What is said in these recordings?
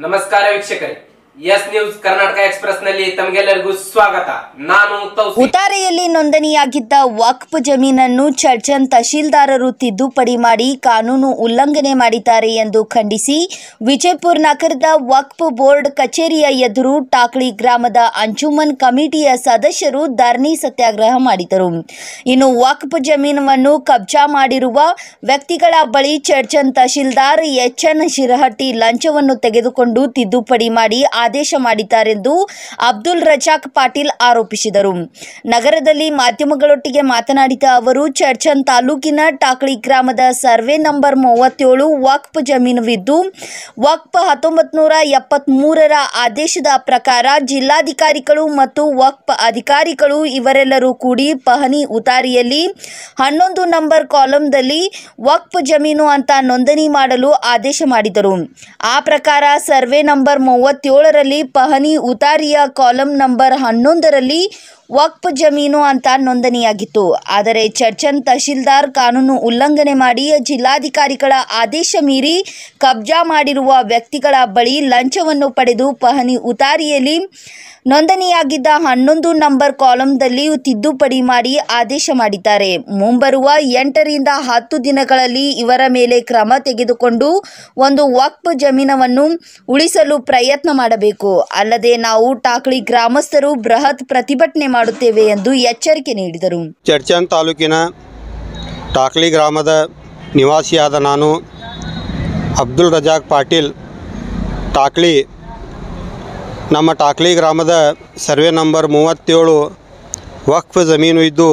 ನಮಸ್ಕಾರ ವೀಕ್ಷಕರೇ S news Karnataka express ನಲ್ಲಿ ತಮಗೆಲ್ಲರಿಗೂ ಸ್ವಾಗತ ನಾನು ತೌಸೀಫ್ ಉತಾರೆಯಲ್ಲಿ ನೋಂದಣಿಯಾಗಿದ್ದ ವಕ್ಫ್ ಜಮೀನನ್ನು ಚರ್ಚನ್ ತಹಶೀಲ್ದಾರರು ತಿದ್ದುಪಡಿ ಮಾಡಿ ಕಾನೂನು ಉಲ್ಲಂಘನೆ ಮಾಡಿದ್ದಾರೆ ಎಂದು ಖಂಡಿಸಿ ವಿಜಯಪುರ ನಗರದ ವಕ್ಫ್ ಬೋರ್ಡ್ ಕಚೇರಿಯ ಎದುರು ಟಾಕ್ಳಿ ಗ್ರಾಮದ ಅಂಜುಮನ್ ಕಮಿಟಿಯ ಸದಸ್ಯರು ಧರಣಿ ಸತ್ಯಾಗ್ರಹ ಮಾಡಿದರು ಇನ್ನು ವಕ್ಫ್ ಜಮೀನನ್ನು ಕಬ್ಜಾ ಮಾಡಿರುವ ವ್ಯಕ್ತಿಗಳ ಬಳಿ ಚರ್ಚನ್ ತಹಶೀಲ್ದಾರ್ ಎಚ್ ಎನ್ ಶಿರಹಟ್ಟಿ ಲಂಚವನ್ನು ತೆಗೆದುಕೊಂಡು ತಿದ್ದುಪಡಿ ಮಾಡಿ ಆದೇಶ ಮಾಡಿದ್ದಾರೆಂದು ಅಬ್ದುಲ್ ರಜಾಕ್ ಪಾಟೀಲ್ ಆರೋಪಿಸಿದರು ನಗರದಲ್ಲಿ ಮಾಧ್ಯಮಗಳೊಟ್ಟಿಗೆ ಮಾತನಾಡಿದ ಅವರು ಚರ್ಚನ್ ತಾಲೂಕಿನ ಟಾಕಳಿ ಗ್ರಾಮದ ಸರ್ವೆ ನಂಬರ್ ಮೂವತ್ತೇಳು ವಕ್ಫ್ ಜಮೀನುವಿದ್ದು ವಕ್ಫ್ ಹತ್ತೊಂಬತ್ತು ನೂರ ಎಪ್ಪತ್ಮೂರರ ಆದೇಶದ ಪ್ರಕಾರ ಜಿಲ್ಲಾಧಿಕಾರಿಗಳು ಮತ್ತು ವಕ್ಫ್ ಅಧಿಕಾರಿಗಳು ಇವರೆಲ್ಲರೂ ಕೂಡಿ ಪಹಣಿ ಉತಾರಿಯಲ್ಲಿ ಹನ್ನೊಂದು ನಂಬರ್ ಕಾಲಂದಲ್ಲಿ ವಕ್ಫ್ ಜಮೀನು ಅಂತ ನೋಂದಣಿ ಮಾಡಲು ಆದೇಶ ಮಾಡಿದರು ಆ ಪ್ರಕಾರ ಸರ್ವೆ ನಂಬರ್ ಮೂವತ್ತೇಳರಲ್ಲಿ ಪಹಣಿ ಉತಾರಿಯ ಕಾಲಂ ನಂಬರ್ ಹನ್ನೊಂದರಲ್ಲಿ ವಕ್ಫ್ ಜಮೀನು ಅಂತ ನೋಂದಣಿಯಾಗಿತ್ತು ಆದರೆ ಚರ್ಚನ್ ತಹಶೀಲ್ದಾರ್ ಕಾನೂನು ಉಲ್ಲಂಘನೆ ಮಾಡಿ ಜಿಲ್ಲಾಧಿಕಾರಿಗಳ ಆದೇಶ ಮೀರಿ ಕಬ್ಜಾ ಮಾಡಿರುವ ವ್ಯಕ್ತಿಗಳ ಬಳಿ ಲಂಚವನ್ನು ಪಡೆದು ಪಹಣಿ ಉತಾರಿಯಲ್ಲಿ ನೋಂದಣಿಯಾಗಿದ್ದ ಹನ್ನೊಂದು ನಂಬರ್ ಕಾಲಂದಲ್ಲಿ ತಿದ್ದುಪಡಿ ಮಾಡಿ ಆದೇಶ ಮಾಡಿದ್ದಾರೆ ಮುಂಬರುವ ಎಂಟರಿಂದ ಹತ್ತು ದಿನಗಳಲ್ಲಿ ಇವರ ಮೇಲೆ ಕ್ರಮ ತೆಗೆದುಕೊಂಡು ಒಂದು ವಕ್ಫ್ ಜಮೀನವನ್ನು ಉಳಿಸಲು ಪ್ರಯತ್ನ ಮಾಡಬೇಕು ಅಲ್ಲದೆ ನಾವು ಟಾಕಳಿ ಗ್ರಾಮಸ್ಥರು ಬೃಹತ್ ಪ್ರತಿಭಟನೆ ಮಾಡುತ್ತೇವೆ ಎಂದು ಎಚ್ಚರಿಕೆ ನೀಡಿದರು ಚರ್ಚನ್ ತಾಲೂಕಿನ ಟಾಕ್ಲಿ ಗ್ರಾಮದ ನಿವಾಸಿಯಾದ ನಾನು ಅಬ್ದುಲ್ ರಜಾಕ್ ಪಾಟೀಲ್ ಟಾಕ್ಲಿ ನಮ್ಮ ಟಾಕ್ಲಿ ಗ್ರಾಮದ ಸರ್ವೆ ನಂಬರ್ ಮೂವತ್ತೇಳು ವಕ್ಫ್ ಜಮೀನು ಇದ್ದು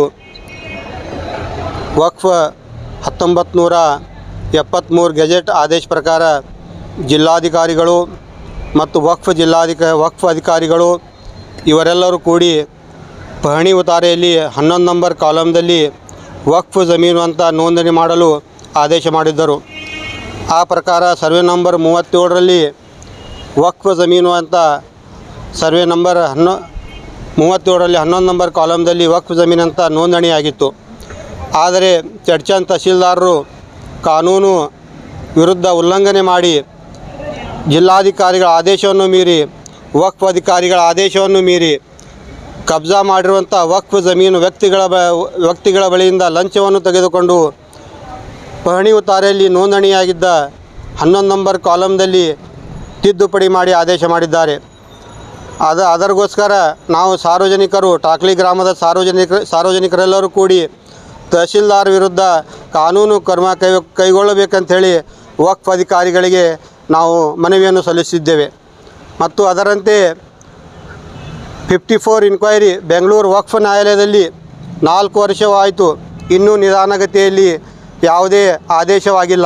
ವಕ್ಫ್ ಹತ್ತೊಂಬತ್ತು ನೂರ ಎಪ್ಪತ್ತ್ಮೂರು ಗೆಜೆಟ್ ಆದೇಶ ಪ್ರಕಾರ ಜಿಲ್ಲಾಧಿಕಾರಿಗಳು ಮತ್ತು ವಕ್ಫ್ ಜಿಲ್ಲಾಧಿಕ ವಕ್ಫ್ ಅಧಿಕಾರಿಗಳು ಇವರೆಲ್ಲರೂ ಕೂಡಿ ಪಹಣಿ ಉತಾರೆಯಲ್ಲಿ ಹನ್ನೊಂದು ನಂಬರ್ ಕಾಲಮ್ದಲ್ಲಿ ವಕ್ಫ್ ಜಮೀನು ಅಂತ ನೋಂದಣಿ ಮಾಡಲು ಆದೇಶ ಮಾಡಿದ್ದರು ಆ ಪ್ರಕಾರ ಸರ್ವೆ ನಂಬರ್ ಮೂವತ್ತೇಳರಲ್ಲಿ ವಕ್ಫ್ ಜಮೀನು ಅಂತ ಸರ್ವೆ ನಂಬರ್ ಹನ್ನೊ ಮೂವತ್ತೇಳರಲ್ಲಿ ಹನ್ನೊಂದು ನಂಬರ್ ಕಾಲಮ್ದಲ್ಲಿ ವಕ್ಫ್ ಜಮೀನು ಅಂತ ನೋಂದಣಿಯಾಗಿತ್ತು ಆದರೆ ಚರ್ಚನ್ ತಹಶೀಲ್ದಾರರು ಕಾನೂನು ವಿರುದ್ಧ ಉಲ್ಲಂಘನೆ ಮಾಡಿ ಜಿಲ್ಲಾಧಿಕಾರಿಗಳ ಆದೇಶವನ್ನು ಮೀರಿ ವಕ್ಫ್ ಅಧಿಕಾರಿಗಳ ಆದೇಶವನ್ನು ಮೀರಿ ಕಬ್ಜಾ ಮಾಡಿರುವಂಥ ವಕ್ಫ್ ಜಮೀನು ವ್ಯಕ್ತಿಗಳ ಬ ವ್ಯಕ್ತಿಗಳ ಬಳಿಯಿಂದ ಲಂಚವನ್ನು ತೆಗೆದುಕೊಂಡು ಪಹಣಿ ಉತಾರೆಯಲ್ಲಿ ನೋಂದಣಿಯಾಗಿದ್ದ ಹನ್ನೊಂದು ನಂಬರ್ ಕಾಲಮ್ದಲ್ಲಿ ತಿದ್ದುಪಡಿ ಮಾಡಿ ಆದೇಶ ಮಾಡಿದ್ದಾರೆ ಅದ ಅದರಿಗೋಸ್ಕರ ನಾವು ಸಾರ್ವಜನಿಕರು ಟಾಕ್ಲಿ ಗ್ರಾಮದ ಸಾರ್ವಜನಿಕ ಸಾರ್ವಜನಿಕರೆಲ್ಲರೂ ಕೂಡಿ ತಹಶೀಲ್ದಾರ್ ವಿರುದ್ಧ ಕಾನೂನು ಕ್ರಮ ಕೈ ಕೈಗೊಳ್ಳಬೇಕಂಥೇಳಿ ವಕ್ಫ್ ಅಧಿಕಾರಿಗಳಿಗೆ ನಾವು ಮನವಿಯನ್ನು ಸಲ್ಲಿಸಿದ್ದೇವೆ ಮತ್ತು ಅದರಂತೆ ಫಿಫ್ಟಿ ಫೋರ್ ಇನ್ಕ್ವೈರಿ ಬೆಂಗಳೂರು ವಕ್ಫ್ ನ್ಯಾಯಾಲಯದಲ್ಲಿ ನಾಲ್ಕು ವರ್ಷವಾಯಿತು ಇನ್ನೂ ನಿಧಾನಗತಿಯಲ್ಲಿ ಯಾವುದೇ ಆದೇಶವಾಗಿಲ್ಲ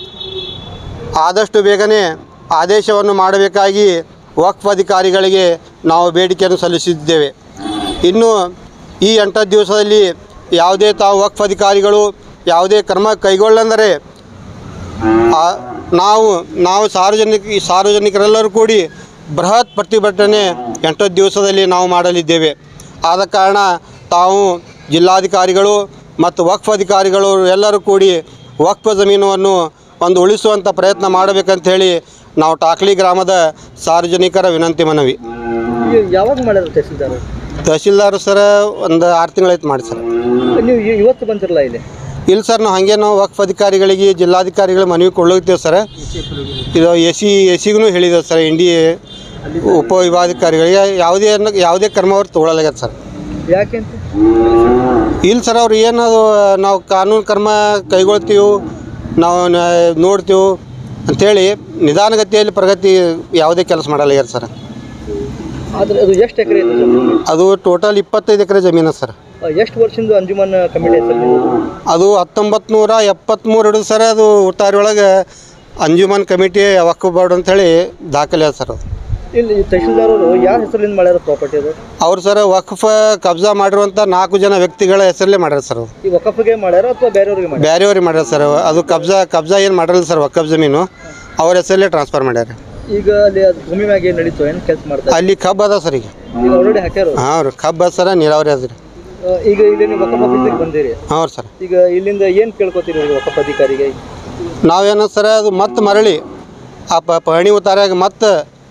ಆದಷ್ಟು ಬೇಗನೆ ಆದೇಶವನ್ನು ಮಾಡಬೇಕಾಗಿ ವಕ್ಫ್ ಅಧಿಕಾರಿಗಳಿಗೆ ನಾವು ಬೇಡಿಕೆಯನ್ನು ಸಲ್ಲಿಸಿದ್ದೇವೆ ಇನ್ನು ಈ ಎಂಟತ್ತು ದಿವಸದಲ್ಲಿ ಯಾವುದೇ ತಾವು ವಕ್ಫ್ ಅಧಿಕಾರಿಗಳು ಯಾವುದೇ ಕ್ರಮ ಕೈಗೊಳ್ಳಂದರೆ ಆ- ನಾವು ನಾವು ಸಾರ್ವಜನಿಕ ಸಾರ್ವಜನಿಕರೆಲ್ಲರೂ ಕೂಡಿ ಬೃಹತ್ ಪ್ರತಿಭಟನೆ ಎಂಟತ್ತು ದಿವಸದಲ್ಲಿ ನಾವು ಮಾಡಲಿದ್ದೇವೆ ಆದ ಕಾರಣ ತಾವು ಜಿಲ್ಲಾಧಿಕಾರಿಗಳು ಮತ್ತು ವಕ್ಫ್ ಅಧಿಕಾರಿಗಳು ಎಲ್ಲರೂ ಕೂಡಿ ವಕ್ಫ್ ಜಮೀನನ್ನು ಒಂದು ಉಳಿಸುವಂಥ ಪ್ರಯತ್ನ ಮಾಡಬೇಕಂತ ಹೇಳಿ ನಾವು ಟಾಕ್ಲಿ ಗ್ರಾಮದ ಸಾರ್ವಜನಿಕರ ವಿನಂತಿ ಮನವಿ ಈಗ ಯಾವಾಗ ಮಾಡ್ಯಾರ ತಹಸೀಲ್ದಾರ್ ತಹಶೀಲ್ದಾರ್ ಸರ ಒಂದು ಆರು ತಿಂಗಳಾಯ್ತು ಮಾಡಿ ಸರ್ ನೀವು ಇ- ಇವತ್ತು ಬಂದಿರಲ್ಲ ಇಲ್ಲಿ ಇಲ್ಲ ಸರ್ ನಾವು ಹಾಗೆ ನಾವು ವಕ್ಫ್ ಅಧಿಕಾರಿಗಳಿಗೆ ಜಿಲ್ಲಾಧಿಕಾರಿಗಳ ಮನವಿ ಕೊಳ್ಳುತ್ತೇವೆ ಸರ್ ಇದು ಎ ಸಿ ಎ ಸಿಗೂ ಹೇಳಿದ್ದೇವೆ ಸರ್ ಎನ್ ಡಿ ಎ ಉಪವಿಭಾಗಾಧಿಕಾರಿಗಳಿಗೆ ಯಾವುದೇ ಅನ್ನ- ಯಾವುದೇ ಕ್ರಮ ಅವ್ರು ತೊಗೊಳಲಾಗ್ಯದ ಸರ್ ಯಾಕೆ ಅಂತ ಇಲ್ಲ ಸರ್ ಅವ್ರು ಏನದು ನಾವು ಕಾನೂನು ಕ್ರಮ ಕೈಗೊಳ್ತೀವಿ ನಾವು ನ- ನೋಡ್ತೀವಿ ಅಂಥೇಳಿ ನಿಧಾನಗತಿಯಲ್ಲಿ ಪ್ರಗತಿ ಯಾವುದೇ ಕೆಲಸ ಮಾಡಲಾಗ್ಯಾರ ಸರ್ ಆದ್ರೆ ಅದು ಎಷ್ಟು ಎಕರೆ ಐತೆ ಸರ್ ಅದು ಟೋಟಲ್ ಇಪ್ಪತ್ತೈದು ಎಕರೆ ಜಮೀನು ಸರ್ ಎಷ್ಟು ವರ್ಷದಿಂದ ಅಂಜುಮನ್ ಕಮಿಟಿ ಹೆಸರು ಅದು ಹತ್ತೊಂಬತ್ತು ನೂರ ಎಪ್ಪತ್ತ್ಮೂರು ಹಿಡಿದು ಸರ್ ಅದು ಉತ್ತಾರಿ ಒಳಗೆ ಅಂಜುಮನ್ ಕಮಿಟಿ ವಕ್ಫ್ ಬೋರ್ಡ್ ಅಂತೇಳಿ ದಾಖಲೆ ಅದ ಸರ್ ಅದು ಇಲ್ಲಿ ಈ ತಹಶೀಲ್ದಾರ್ ಅವರು ಯಾರ ಹೆಸರಿಂದ ಮಾಡ್ಯಾರ ಪ್ರಾಪರ್ಟಿ ಅದು ಅವ್ರು ಸರ್ ವಕ್ಫ್ ಕಬ್ಜಾ ಮಾಡಿರುವಂಥ ನಾಲ್ಕು ಜನ ವ್ಯಕ್ತಿಗಳ ಹೆಸರಲ್ಲೇ ಮಾಡ್ಯಾರ ಸರ್ ಅದು ಈ ವಕಫ್ಗೆ ಮಾಡ್ಯಾರ ಅಥವಾ ಬೇರೆಯವ್ರಿಗೆ ಮಾಡ್ಯಾರ ಬೇರೆಯವ್ರಿಗೆ ಮಾಡ್ಯಾರ ಸರ್ ಅದು ಕಬ್ಜಾ ಕಬ್ಜಾ ಏನು ಮಾಡಿರಲ್ಲ ಸರ್ ವಕಫ್ ಜಮೀನು ಅವ್ರ ಹೆಸರಲ್ಲೇ ಟ್ರಾನ್ಸ್ಫರ್ ಮಾಡ್ಯಾರ ಈಗ ಅಲ್ಲಿ ಅದು ಭೂಮಿ ಮ್ಯಾಗ ಏನು ನಡೀತು ಏನು ಕೆಲಸ ಮಾಡ್ತಾರೆ ಅಲ್ಲಿ ಕಬ್ಬು ಅದ ಸರ್ ಈಗ ಈಗ ಆಲ್ರೆಡಿ ಹಾಕ್ಯಾರ ಅವ್ರು. ಹಾಂ ರೀ ಕಬ್ಬು ಅದ ಸರ್ ನೀರಾವರಿ ಅದ ರೀ ಆ, ಈಗ ಇಲ್ಲಿ ನೀವು ವಕಫ್ ಆಫೀಸಿಗೆ ಬಂದಿರಿ ಹಾಂ ರೀ ಸರ್ ಈಗ ಇಲ್ಲಿಂದ ಏನು ಕೇಳ್ಕೊತೀರಿ ಈ ವಕಫ್ ಅಧಿಕಾರಿಗೆ ನಾವೇನು ಸರ್ ಅದು ಮತ್ತೆ ಮರಳಿ ಆ ಪ ಪಹಣಿ ಉತ್ತಾರಾಗ ಮತ್ತೆ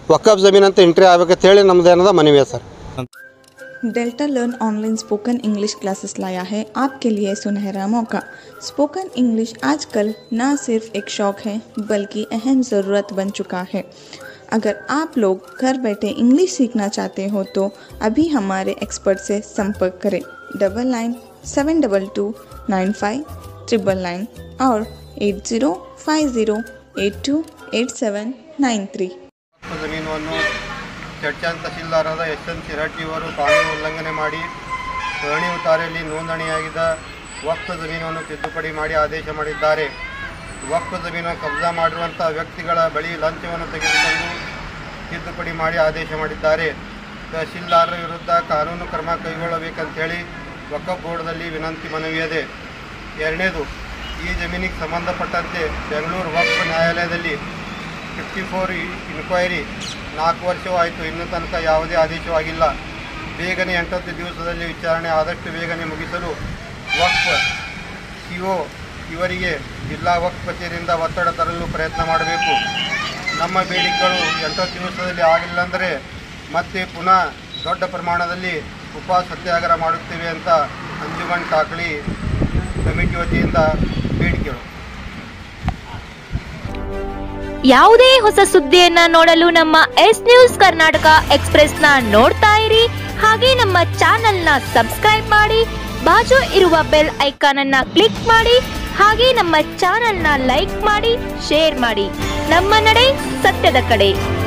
ವಕಫ್ ಜಮೀನು ಅಂತ ಎಂಟ್ರಿ ಆಗ್ಬೇಕಂತ ಹೇಳಿ ನಮ್ದು ಏನದ ಮನವಿ ಇದೆ sir delta learn online spoken English classes लाया है आपके लिए सुनहरा मौका स्पोकन इंग्लिश आजकल न सिर्फ एक शौक है बल्कि अहम ज़रूरत बन चुका है अगर आप लोग घर बैठे इंग्लिश सीखना चाहते हो तो अभी हमारे एक्सपर्ट से संपर्क करें double nine seven double two nine five triple nine और eight zero five zero eight two eight seven nine three ಜಮೀನನ್ನು ಚಡ್ಚಾನ್ ತಹಸೀಲ್ದಾರಾದ ಎಸ್ ಎನ್ ಶಿರಟ್ಟಿಯವರು ಕಾನೂನು ಉಲ್ಲಂಘನೆ ಮಾಡಿ ಸರಣಿ ಉತ್ತಾರೆಯಲ್ಲಿ ನೋಂದಣಿಯಾಗಿದ್ದ ವಕ್ಫ್ ಜಮೀನನ್ನು ತಿದ್ದುಪಡಿ ಮಾಡಿ ಆದೇಶ ಮಾಡಿದ್ದಾರೆ ವಕ್ಫ್ ಜಮೀನು ಕಬ್ಜಾ ಮಾಡಿರುವಂಥ ವ್ಯಕ್ತಿಗಳ ಬಳಿ ಲಂಚವನ್ನು ತೆಗೆದುಕೊಂಡು ತಿದ್ದುಪಡಿ ಮಾಡಿ ಆದೇಶ ಮಾಡಿದ್ದಾರೆ ತಹಸೀಲ್ದಾರರ ವಿರುದ್ಧ ಕಾನೂನು ಕ್ರಮ ಕೈಗೊಳ್ಳಬೇಕಂತೇಳಿ ವಕಫ್ ಬೋರ್ಡ್ನಲ್ಲಿ ವಿನಂತಿ ಮನವಿಯಿದೆ ಎರಡನೇದು ಈ ಜಮೀನಿಗೆ ಸಂಬಂಧಪಟ್ಟಂತೆ ಬೆಂಗಳೂರು ವಕ್ಫ್ ನ್ಯಾಯಾಲಯದಲ್ಲಿ ಫಿಫ್ಟಿ ಫೋರ್ ಇನ್ಕ್ವೈರಿ ನಾಲ್ಕು ವರ್ಷವೂ ಆಯಿತು ಇನ್ನೂ ತನಕ ಯಾವುದೇ ಆದೇಶವಾಗಿಲ್ಲ ಬೇಗನೆ ಎಂಟತ್ತು ದಿವಸದಲ್ಲಿ ವಿಚಾರಣೆ ಆದಷ್ಟು ಬೇಗನೆ ಮುಗಿಸಲು ವಕ್ಫ್ ಸಿಒ ಇವರಿಗೆ ಜಿಲ್ಲಾ ವಕ್ಫ್ ಕಚೇರಿಯಿಂದ ಒತ್ತಡ ತರಲು ಪ್ರಯತ್ನ ಮಾಡಬೇಕು ನಮ್ಮ ಬೇಡಿಕೆಗಳು ಎಂಟತ್ತು ದಿವಸದಲ್ಲಿ ಆಗಿಲ್ಲ ಅಂದರೆ ಮತ್ತೆ ಪುನಃ ದೊಡ್ಡ ಪ್ರಮಾಣದಲ್ಲಿ ಉಪವಾಸ ಸತ್ಯಾಗ್ರಹ ಮಾಡುತ್ತೇವೆ ಅಂತ ಅಂಜುಮನ್ ಕಾಕಳಿ ಕಮಿಟಿ ವತಿಯಿಂದ ಬೇಡಿಕೆಗಳು ಯಾವುದೇ ಹೊಸ ಸುದ್ದಿಯನ್ನ ನೋಡಲು ನಮ್ಮ ಎಸ್ ನ್ಯೂಸ್ ಕರ್ನಾಟಕ ಎಕ್ಸ್ಪ್ರೆಸ್ನ ನೋಡ್ತಾ ಇರಿ ಹಾಗೆ ನಮ್ಮ ಚಾನೆಲ್ನ ಸಬ್ಸ್ಕ್ರೈಬ್ ಮಾಡಿ ಬಾಜು ಇರುವ ಬೆಲ್ ಐಕಾನ್ ಅನ್ನ ಕ್ಲಿಕ್ ಮಾಡಿ ಹಾಗೆ ನಮ್ಮ ಚಾನೆಲ್ನ ಲೈಕ್ ಮಾಡಿ ಶೇರ್ ಮಾಡಿ ನಮ್ಮ ನಡೆ ಸತ್ಯದ ಕಡೆ